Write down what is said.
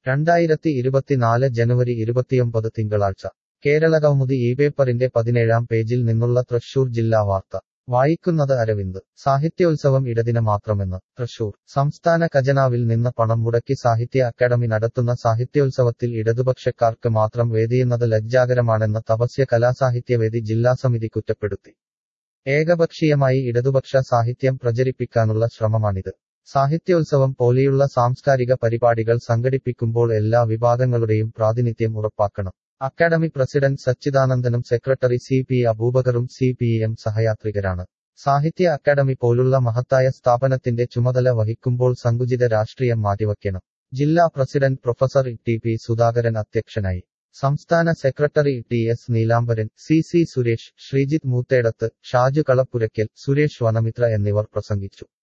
രണ്ടായിരത്തി ഇരുപത്തിനാല് ജനുവരി ഇരുപത്തിയൊമ്പത് തിങ്കളാഴ്ച കേരളകൗമുദി ഈ പേപ്പറിന്റെ പതിനേഴാം പേജിൽ നിന്നുള്ള തൃശൂർ ജില്ലാ വാർത്ത വായിക്കുന്നത് അരവിന്ദ് സാഹിത്യോത്സവം ഇടദിന മാത്രമെന്ന് തൃശൂർ സംസ്ഥാന ഖജനാവിൽ നിന്ന് പണം മുടക്കി സാഹിത്യ അക്കാദമി നടത്തുന്ന സാഹിത്യോത്സവത്തിൽ ഇടതുപക്ഷക്കാർക്ക് മാത്രം വേദിയെന്നത് ലജ്ജാകരമാണെന്ന് തപസ്യ കലാസാഹിത്യവേദി ജില്ലാ സമിതി കുറ്റപ്പെടുത്തി ഏകപക്ഷീയമായി ഇടതുപക്ഷ സാഹിത്യം പ്രചരിപ്പിക്കാനുള്ള ശ്രമമാണിത് സാഹിത്യോത്സവം പോലെയുള്ള സാംസ്കാരിക പരിപാടികൾ സംഘടിപ്പിക്കുമ്പോൾ എല്ലാ വിഭാഗങ്ങളുടെയും പ്രാതിനിധ്യം ഉറപ്പാക്കണം അക്കാദമി പ്രസിഡന്റ് സച്ചിദാനന്ദനും സെക്രട്ടറി സി പി അബൂബക്കറും സി പി എം സഹയാത്രികരാണ് സാഹിത്യ അക്കാദമി പോലുള്ള മഹത്തായ സ്ഥാപനത്തിന്റെ ചുമതല വഹിക്കുമ്പോൾ സങ്കുചിത രാഷ്ട്രീയം മാറ്റിവയ്ക്കണം ജില്ലാ president professor T P Sudhakaran അധ്യക്ഷനായി സംസ്ഥാന secretary T S Neelambaran C C Suresh Sreejith Moothedath Shaju Kalappurackal Suresh Vanamithra എന്നിവർ പ്രസംഗിച്ചു